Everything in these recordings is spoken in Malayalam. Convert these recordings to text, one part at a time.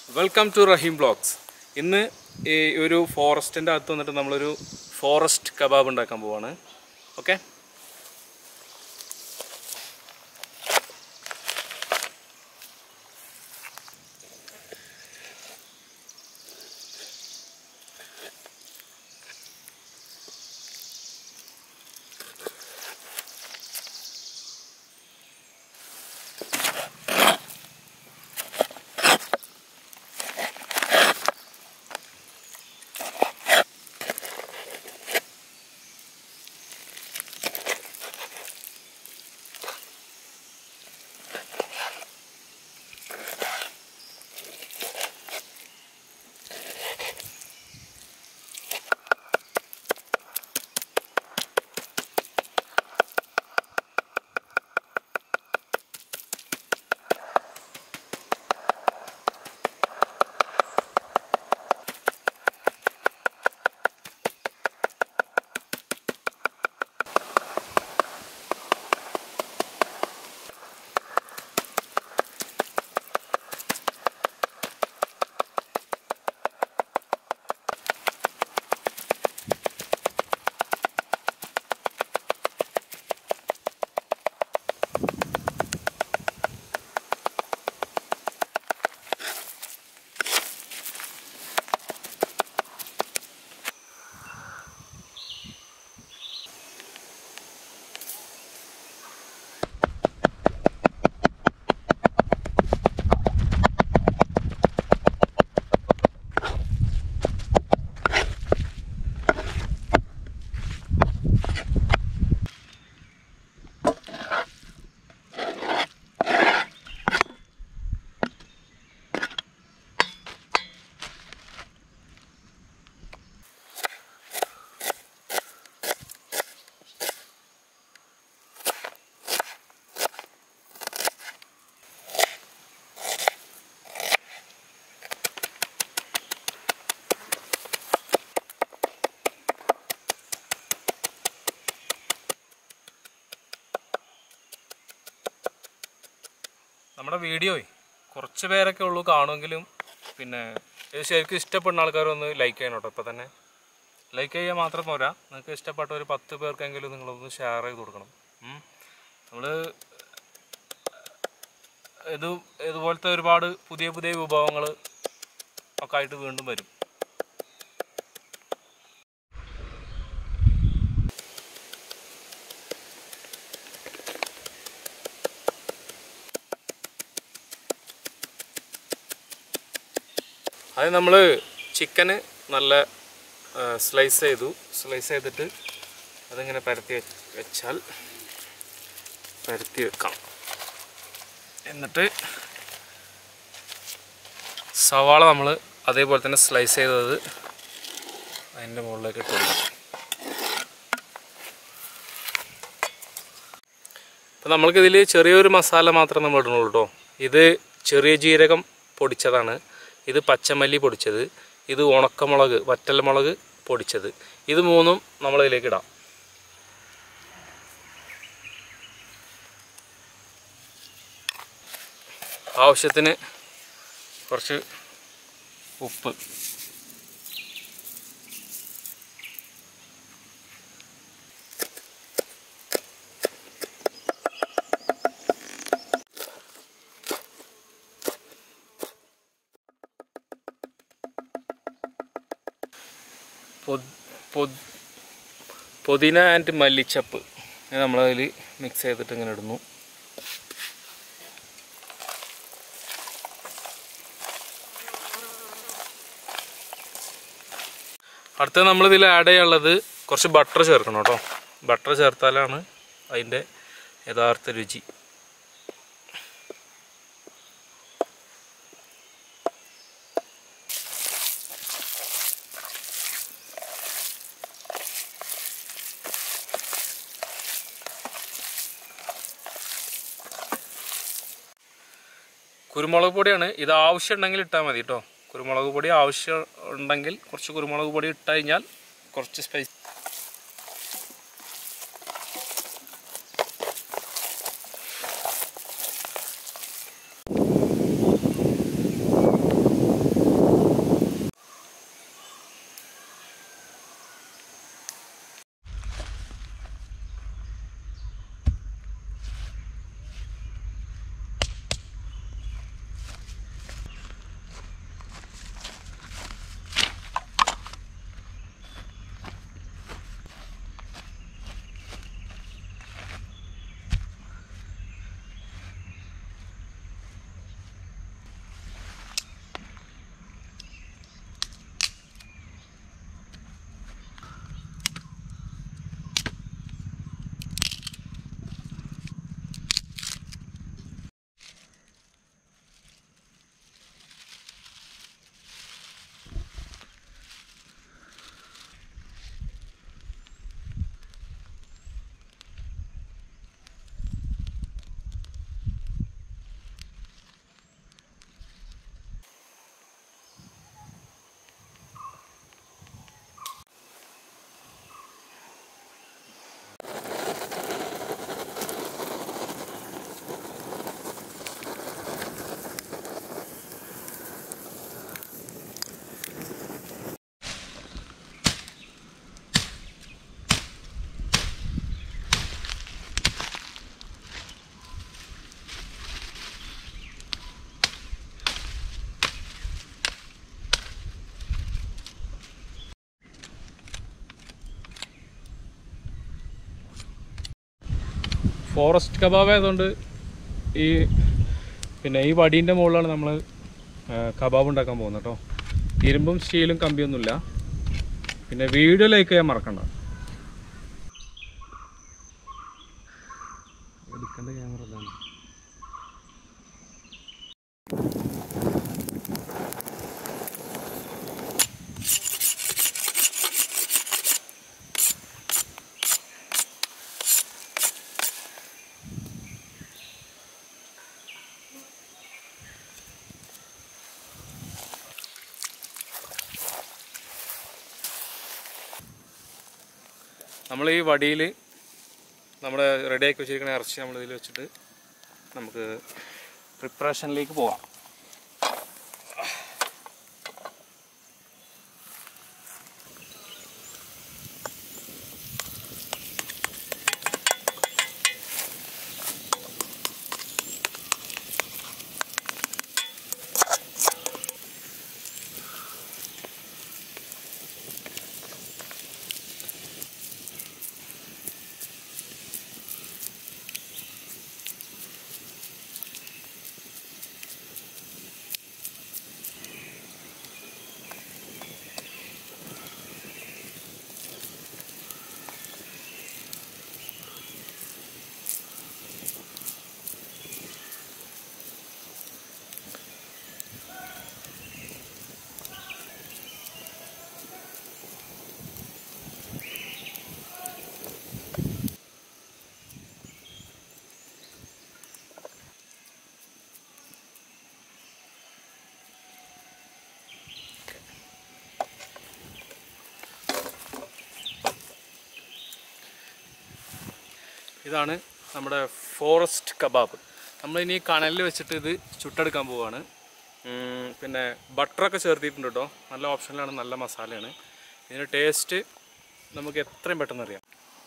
വെൽക്കം ടു റഹീം ബ്ലോഗ്സ് ഇന്ന് ഈ ഒരു ഫോറസ്റ്റിൻ്റെ അകത്ത് വന്നിട്ട് നമ്മളൊരു ഫോറസ്റ്റ് കബാബ് ഉണ്ടാക്കാൻ പോവാണ് ഓക്കെ നമ്മുടെ വീഡിയോ കുറച്ച് പേരൊക്കെ ഉള്ളൂ കാണുമെങ്കിലും പിന്നെ ഇത് ശരിക്കും ഇഷ്ടപ്പെടുന്ന ആൾക്കാരൊന്ന് ലൈക്ക് ചെയ്യണം കേട്ടോ ഇപ്പം തന്നെ ലൈക്ക് ചെയ്യാൻ മാത്രം പോരാ നിങ്ങൾക്ക് ഇഷ്ടപ്പെട്ട ഒരു പത്ത് പേർക്കെങ്കിലും നിങ്ങളൊന്ന് ഷെയർ ചെയ്ത് കൊടുക്കണം നമ്മൾ ഇത് ഇതുപോലത്തെ ഒരുപാട് പുതിയ പുതിയ വിഭവങ്ങൾ ഒക്കെ ആയിട്ട് വീണ്ടും വരും അത് നമ്മൾ ചിക്കന് നല്ല സ്ലൈസ് ചെയ്തു സ്ലൈസ് ചെയ്തിട്ട് അതിങ്ങനെ പരത്തി വെ- വെച്ചാൽ പരത്തി വെക്കാം എന്നിട്ട് സവാള നമ്മൾ അതേപോലെ തന്നെ സ്ലൈസ് ചെയ്തത് അതിൻ്റെ മുകളിലേക്ക് ഇട്ട് കൊടുക്കാം അപ്പം നമ്മൾക്കിതിൽ ചെറിയൊരു മസാല മാത്രം നമ്മൾ ഇടണുള്ളൂ കേട്ടോ ഇത് ചെറിയ ജീരകം പൊടിച്ചതാണ് ഇത് പച്ചമല്ലി പൊടിച്ചത് ഇത് ഉണക്കമുളക് വറ്റൽമുളക് പൊടിച്ചത് ഇത് മൂന്നും നമ്മളിതിലേക്ക് ഇടാം ആവശ്യത്തിന് കുറച്ച് ഉപ്പ് പൊ- പൊ- പുതിന ആൻഡ് മല്ലിച്ചപ്പ് ഇത് നമ്മളതിൽ മിക്സ് ചെയ്തിട്ട് ഇങ്ങനെ ഇടുന്നു അടുത്തത് നമ്മളിതിൽ ആഡ് ചെയ്യാനുള്ളത് കുറച്ച് ബട്ടർ ചേർക്കണം കേട്ടോ ബട്ടർ ചേർത്താലാണ് അതിൻ്റെ യഥാർത്ഥ രുചി കുരുമുളക് പൊടിയാണ് ഇത് ആവശ്യം ഉണ്ടെങ്കിൽ ഇട്ടാൽ മതി കേട്ടോ കുരുമുളക് പൊടി ആവശ്യം ഉണ്ടെങ്കിൽ കുറച്ച് കുരുമുളക് പൊടി ഇട്ട് കഴിഞ്ഞാൽ കുറച്ച് സ്പൈസ് ഫോറസ്റ്റ് കബാബ് ആയതുകൊണ്ട് ഈ പിന്നെ ഈ വടീൻ്റെ മുകളിലാണ് നമ്മൾ കബാബ് ഉണ്ടാക്കാൻ പോകുന്നത് കേട്ടോ ഇരുമ്പും സ്റ്റീലും കമ്പിയൊന്നുമില്ല പിന്നെ വീഡിയോ ലൈക്ക് ചെയ്യാൻ മറക്കണ്ട എടുക്കേണ്ട ക്യാമറ അതാണ് നമ്മൾ ഈ വടിയിൽ നമ്മുടെ റെഡിയാക്കി വെച്ചിരിക്കുന്ന ഇറച്ചി നമ്മൾ ഇതിൽ വെച്ചിട്ട് നമുക്ക് പ്രിപ്പറേഷനിലേക്ക് പോവാം ഇതാണ് നമ്മുടെ ഫോറസ്റ്റ് കബാബ് നമ്മളിനി കണലിൽ വെച്ചിട്ട് ഇത് ചുട്ടെടുക്കാൻ പോവാണ് ഉം, പിന്നെ ബട്ടറൊക്കെ ചേർത്തിട്ടുണ്ട് കേട്ടോ നല്ല ഓപ്ഷനിലാണ് നല്ല മസാലയാണ് ഇതിൻ്റെ ടേസ്റ്റ് നമുക്ക് എത്രയും പെട്ടെന്ന് അറിയാം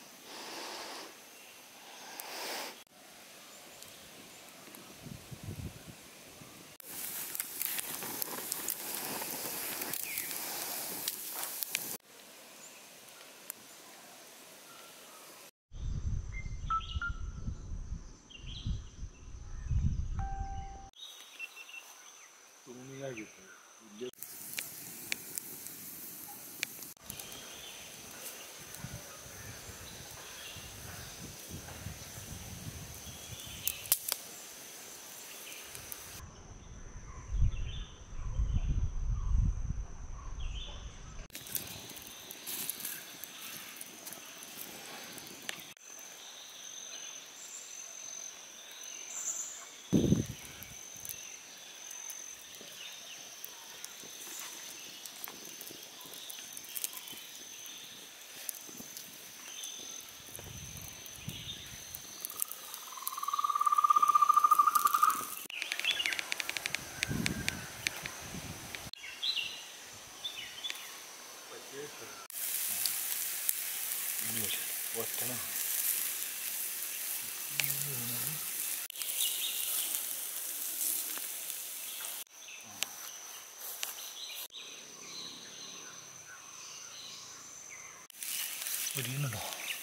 ഉരിയുന്നുണ്ടോ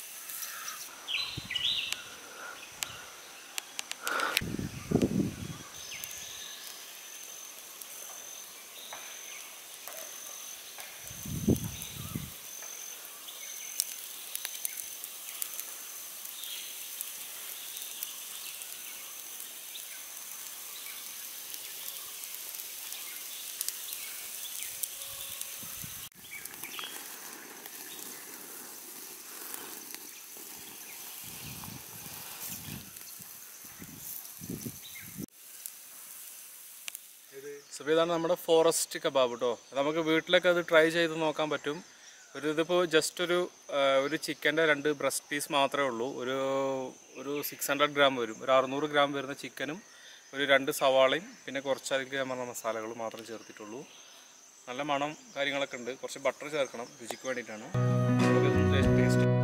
അപ്പോൾ ഇതാണ് നമ്മുടെ ഫോറസ്റ്റ് കബാബ് കേട്ടോ നമുക്ക് വീട്ടിലൊക്കെ അത് ട്രൈ ചെയ്ത് നോക്കാൻ പറ്റും ഒരു ഇതിപ്പോൾ ജസ്റ്റ് ഒരു ആ, ഒരു ചിക്കൻ്റെ രണ്ട് ബ്രസ്റ്റ് പീസ് മാത്രമേ ഉള്ളൂ ഒരു ഒരു സിക്സ് ഹൺഡ്രഡ് ഗ്രാം വരും ഒരു അറുന്നൂറ് ഗ്രാം വരുന്ന ചിക്കനും ഒരു രണ്ട് സവാളയും പിന്നെ കുറച്ചധികം ഞാൻ പറഞ്ഞ മസാലകൾ മാത്രം ചേർത്തിട്ടുള്ളൂ നല്ല മണം കാര്യങ്ങളൊക്കെ ഉണ്ട് കുറച്ച് ബട്ടർ ചേർക്കണം രുചിക്ക് വേണ്ടിയിട്ടാണ് നമുക്ക് ടേസ്റ്റ്